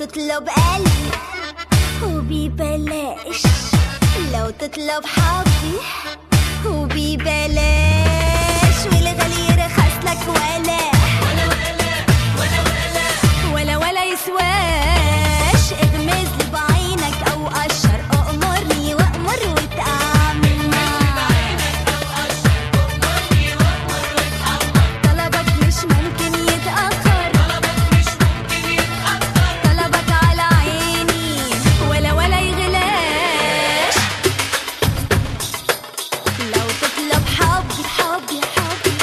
تطلب قلبي وببلاش لو تطلب حبي وببلاش والغالي يرخص لك ولا ولا ولا يسواش اغمز لي بعينك او قشر اأمرني وامر واتعامل معاك طلبك مش ممكن يتأخر طلبك على عيني ولا ولا يغلاش لو تطلب حبي حبي حبي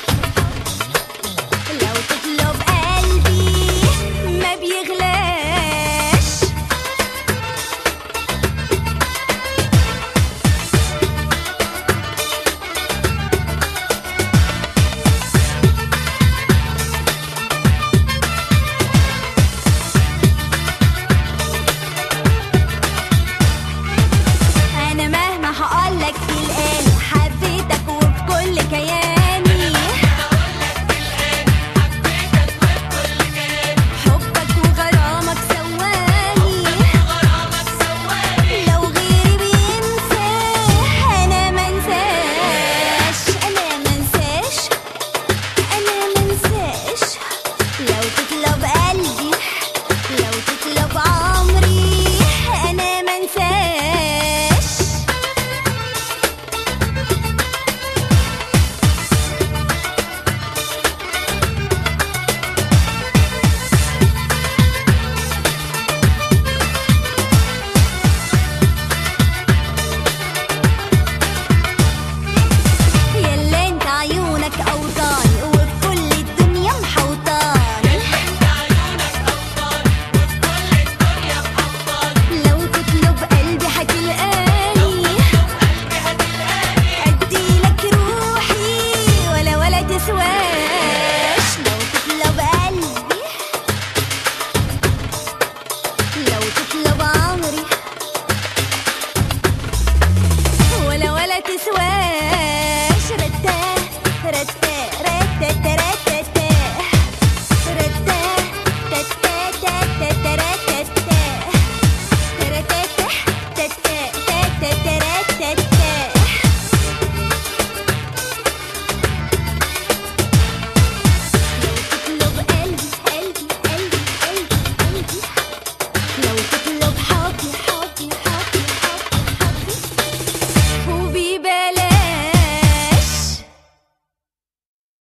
حبي لو تطلب قلبي ما بيغلاش انا مهما هقولك تلقاني حبيتك وبكل كياني حبك وغرامك سواني لو غيري بينساه انا منساش انا منساش انا منساش لو تطلب قلبي لو تطلب عمري انا منساش يلا انت عيونك اوطاني وبكل الدنيا محوطاني لو تطلب قلبي هتلقاني اديلك روحي ولا ولا تسواش لو تطلب قلبي لو تطلب عمري ولا ولا تسواش رتا رتا رتا